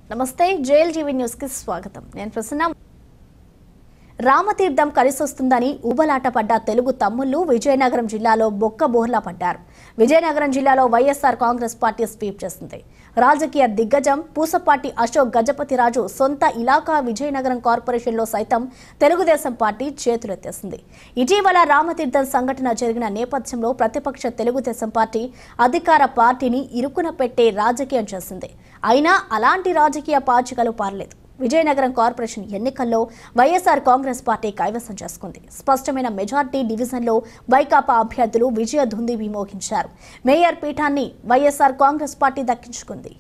నమస్తే JL TV news కి స్వాగతం నేను ప్రసన్న రామతీర్థం కలిసొస్తుందని ఊబలాట పడ్డ తెలుగు తమ్ముళ్లు విజయనగరం జిల్లాలో బొక్క బోర్లా పడ్డారు విజయనగరం జిల్లాలో వైఎస్ఆర్ కాంగ్రెస్ పార్టీ స్వీప్ చేసింది రాజకీయ దిగ్గజం పూసపాటి అశోక్ గజపతిరాజు సొంత ఇలాకా విజయనగరం కార్పొరేషన్లో సైతం తెలుగుదేశం పార్టీ చేతులెత్తేసింది ఇటీవల రామతీర్థం సంఘటన జరిగిన నేపథ్యంలో ప్రతిపక్ష తెలుగుదేశం పార్టీ అధికార పార్టీని ఇరుకున పెట్టే రాజకీయం చేసింది అయినా అలాంటి రాజకీయ పాచికలు పారలేదు విజయనగరం కార్పొరేషన్ ఎన్నికల్లో వైఎస్ఆర్ కాంగ్రెస్ పార్టీ కైవసం చేసుకుంది స్పష్టమైన మెజార్టీ డివిజన్లో వైకాపా అభ్యర్థులు విజయ ధుంది విమోహించారు మేయర్ పీఠాన్ని వైఎస్ఆర్ కాంగ్రెస్ పార్టీ దక్కించుకుంది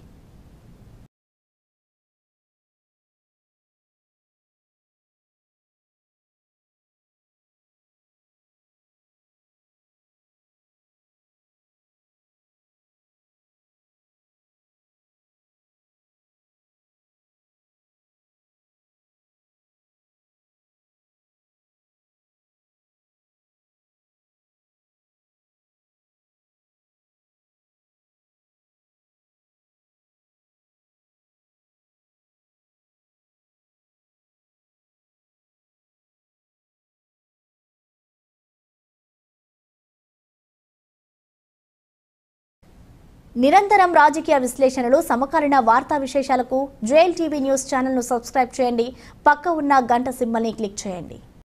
నిరంతరం రాజకీయ విశ్లేషణలు సమకాలీన వార్తా విశేషాలకు జేఎల్ టీవీ న్యూస్ ఛానల్ను సబ్స్క్రైబ్ చేయండి పక్క ఉన్న గంట సింబల్ని క్లిక్ చేయండి